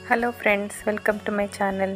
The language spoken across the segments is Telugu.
hello friends welcome to my channel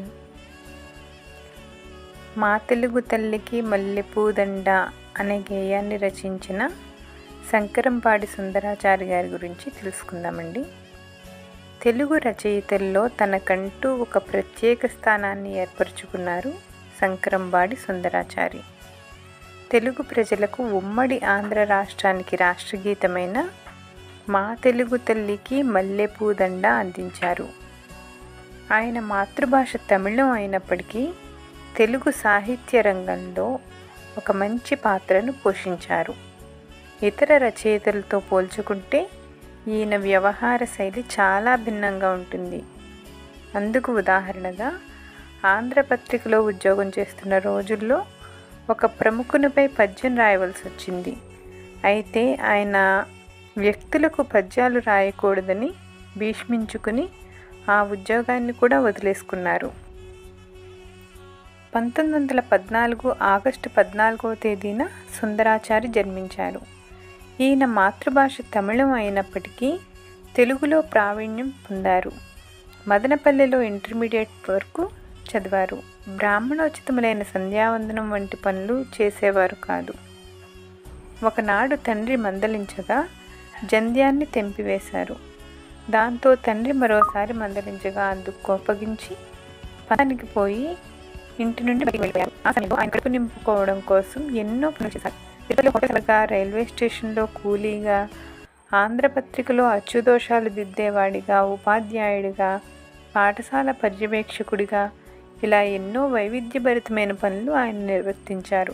మా తెలుగు తల్లికి మల్లెపూదండ అనే గేయాన్ని రచించిన శంకరంపాడి సుందరాచారి గారి గురించి తెలుసుకుందామండి తెలుగు రచయితల్లో తనకంటూ ఒక ప్రత్యేక స్థానాన్ని ఏర్పరచుకున్నారు శంకరంబాడి సుందరాచారి తెలుగు ప్రజలకు ఉమ్మడి ఆంధ్ర రాష్ట్రానికి రాష్ట్రగీతమైన మా తెలుగు తల్లికి మల్లెపూదండ అందించారు ఆయన మాతృభాష తమిళం అయినప్పటికీ తెలుగు సాహిత్య రంగంలో ఒక మంచి పాత్రను పోషించారు ఇతర రచయితలతో పోల్చుకుంటే ఈయన వ్యవహార శైలి చాలా భిన్నంగా ఉంటుంది అందుకు ఉదాహరణగా ఆంధ్రపత్రికలో ఉద్యోగం చేస్తున్న రోజుల్లో ఒక ప్రముఖునిపై పద్యం రాయవలసి వచ్చింది అయితే ఆయన వ్యక్తులకు పద్యాలు రాయకూడదని భీష్మించుకుని ఆ ఉద్యోగాన్ని కూడా వదిలేసుకున్నారు పంతొమ్మిది వందల పద్నాలుగు ఆగస్టు పద్నాలుగవ తేదీన సుందరాచారి జన్మించారు ఈయన మాతృభాష తమిళం అయినప్పటికీ తెలుగులో ప్రావీణ్యం పొందారు మదనపల్లెలో ఇంటర్మీడియట్ వరకు చదివారు బ్రాహ్మణోచితములైన సంధ్యావందనం వంటి పనులు చేసేవారు కాదు ఒకనాడు తండ్రి మందలించగా జంధ్యాన్ని తెంపివేశారు దాంతో తండ్రి మరోసారి మందలించగా అందుకు కోపగించి పనికి పోయి ఇంటి నుండి బయటికి వెళ్ళిపోయారు ఆ సమయంలో ఆయన కడుపు నింపుకోవడం కోసం ఎన్నో పనులు చేశారు తిరుపతిలో హోటల్గా రైల్వే స్టేషన్లో కూలీగా ఆంధ్రపత్రికలో అచ్చుదోషాలు దిద్దేవాడిగా ఉపాధ్యాయుడిగా పాఠశాల పర్యవేక్షకుడిగా ఇలా ఎన్నో వైవిధ్యభరితమైన పనులు ఆయన నిర్వర్తించారు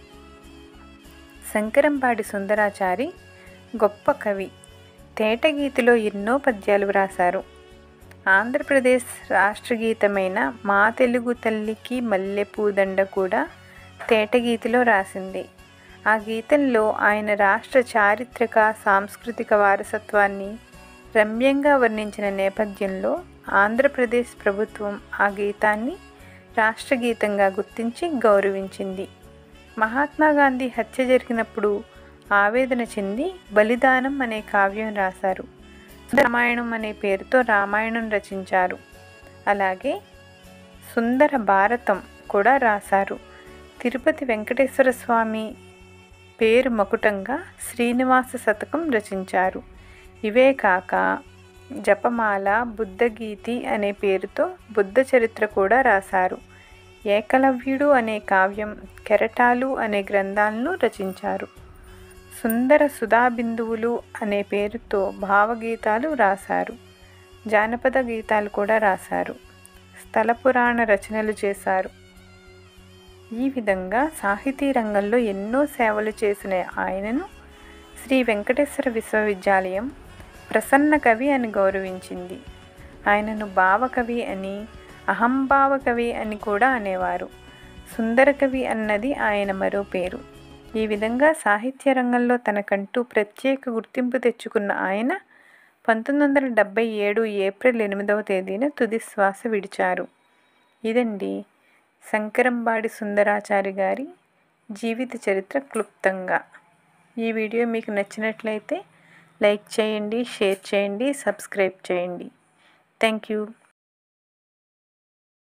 శంకరంపాడి సుందరాచారి గొప్ప కవి తేటగీతిలో ఎన్నో పద్యాలు వ్రాసారు ఆంధ్రప్రదేశ్ రాష్ట్రగీతమైన మా తెలుగు తల్లికి మల్లెపూదండ కూడా తేటగీతిలో రాసింది ఆ గీతంలో ఆయన రాష్ట్ర చారిత్రక సాంస్కృతిక వారసత్వాన్ని రమ్యంగా వర్ణించిన నేపథ్యంలో ఆంధ్రప్రదేశ్ ప్రభుత్వం ఆ గీతాన్ని రాష్ట్రగీతంగా గుర్తించి గౌరవించింది మహాత్మా గాంధీ హత్య జరిగినప్పుడు ఆవేదన చెంది బలిదానం అనే కావ్యం రాశారు రామాయణం అనే పేరుతో రామాయణం రచించారు అలాగే సుందర భారతం కూడా రాశారు తిరుపతి వెంకటేశ్వర స్వామి పేరు మకుటంగా శ్రీనివాస శతకం రచించారు ఇవే కాక జపమాల బుద్ధగీతి అనే పేరుతో బుద్ధ చరిత్ర కూడా రాశారు ఏకలవ్యుడు అనే కావ్యం కెరటాలు అనే గ్రంథాలను రచించారు సుందర సుధాబిందువులు అనే పేరుతో భావగీతాలు రాశారు జానపద గీతాలు కూడా రాశారు స్థల పురాణ రచనలు చేశారు ఈ విధంగా సాహితీ రంగంలో ఎన్నో సేవలు చేసిన ఆయనను శ్రీ వెంకటేశ్వర విశ్వవిద్యాలయం ప్రసన్న కవి అని గౌరవించింది ఆయనను భావకవి అని అహంభావ కవి అని కూడా అనేవారు సుందర కవి అన్నది ఆయన మరో పేరు ఈ విధంగా సాహిత్య రంగంలో తనకంటూ ప్రత్యేక గుర్తింపు తెచ్చుకున్న ఆయన పంతొమ్మిది వందల డెబ్భై ఏడు ఏప్రిల్ ఎనిమిదవ తేదీన తుది శ్వాస విడిచారు ఇదండి శంకరంబాడి సుందరాచారి గారి జీవిత చరిత్ర క్లుప్తంగా ఈ వీడియో మీకు నచ్చినట్లయితే లైక్ చేయండి షేర్ చేయండి సబ్స్క్రైబ్ చేయండి థ్యాంక్ యూ